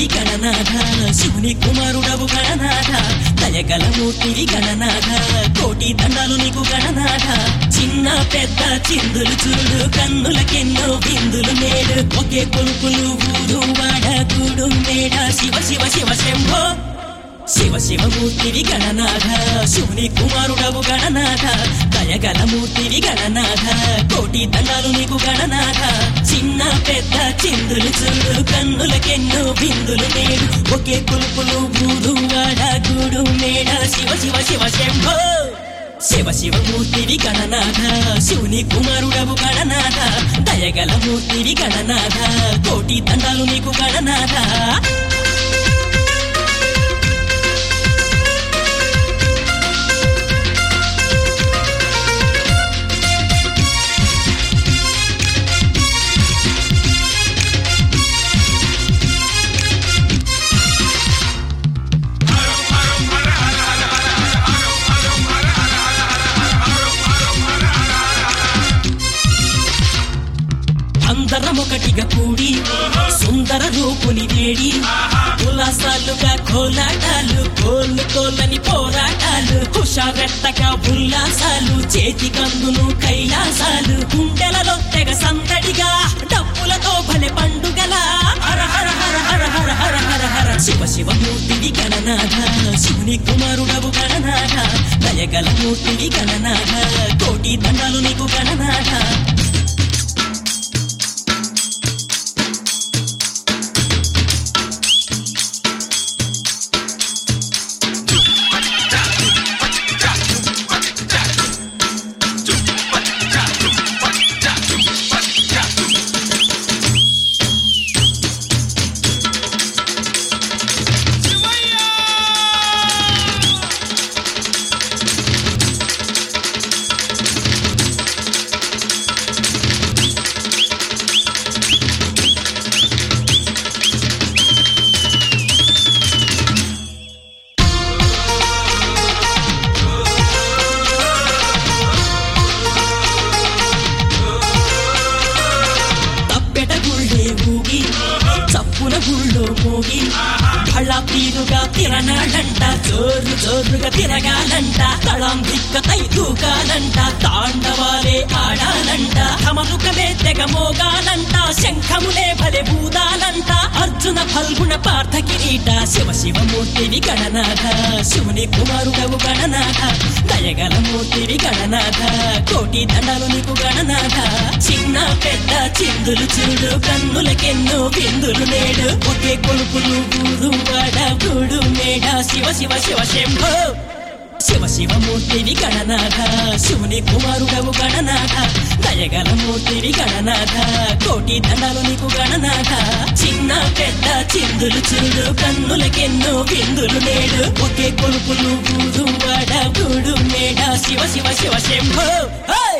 మూర్తివి గణనాథ శివుని కుమారుడవు గణనాథ దయగల మూర్తివి గణనాథ కోటి దండాలు నీకు గణనాథ చిన్న పెద్ద చిందులు చూడు కన్నులకెన్నో బిందులు మేడు ఒకే కొలుపులు ఊరు వాడ కూడు మేడ శివ శివ శివ శంభో శివ శివ మూర్తివి గణనాథ శివుని కుమారుడవు గణనాథ దయగల మూర్తివి గణనాథ కోటి దండాలు నీకు గణనాథ చిన్న పెద్ద చిందులు చూడు కన్నులకెన్నో బిందులు నేడు ఒకే కులుపులు బూరు వాడ గూడు మేడ శివ శివ శివ శంభో శివ శివ మూర్తివి గణనాథ శివుని కుమారుడవు గణనాథ దయగల మూర్తివి గణనాథ కోటి దండాలు నీకు గణనాథ అందరం ఒకటిగా కూడి సుందర రూపుని వేడి ఉల్లాసాలుగా కోలాటాలు కోళ్ళు కోళ్ళని పోరాటాలు హుషారెత్తగా ఉల్లాసాలు చేతి కందులు కైలాసాలు గుండెలలో తెగ సందడిగా డప్పులతో భలే పండుగల హర హర హర హర హర హర హర హర శివ శివ మూర్తివి గణనాథ శివుని కుమారుడవు గణనాథ దయగల మూర్తివి గణనాథ కోటి దండాలు నీకు గణనాథ తప్పెట గుళ్ళే ఊగి చప్పున గుళ్ళో మోగి కళ్ళ తీరుగా తిరనాడంట జోరు జోరుగా తిరగాలంట తళం దిక్కతై దూకాలంట తాండవాలే ఆడాలంట కమలుకలే తెగ మోగాలంట శంఖములే భలే బూదాలంట అర్జున ఫల్గుణ పార్థ కిరీట శివ శివ మూర్తివి గణనాథ శివుని కుమారుడవు గణనాథ దయగల మూర్తివి గణనాథ కోటి దండాలు నీకు గణనాథ చిన్న పెద్ద చిందులు చూడు కన్నులకెన్నో బిందులు నేడు ఒకే కొలుపులు ఊరు వాడ గూడు మేడ శివ శివ శివ శంభో శివ శివ మూర్తివి గణనాథ శివుని కుమారుడవు గణనాథ దయగల మూర్తివి గణనాథ కోటి దండాలు నీకు గణనాథ చిన్న పెద్ద చిందులు చూడు కన్నులకెన్నో బిందులు నేడు ఒకే కొలుపులు ఊరు వాడ గూడు మేడ శివ శివ శివ శంభో హే!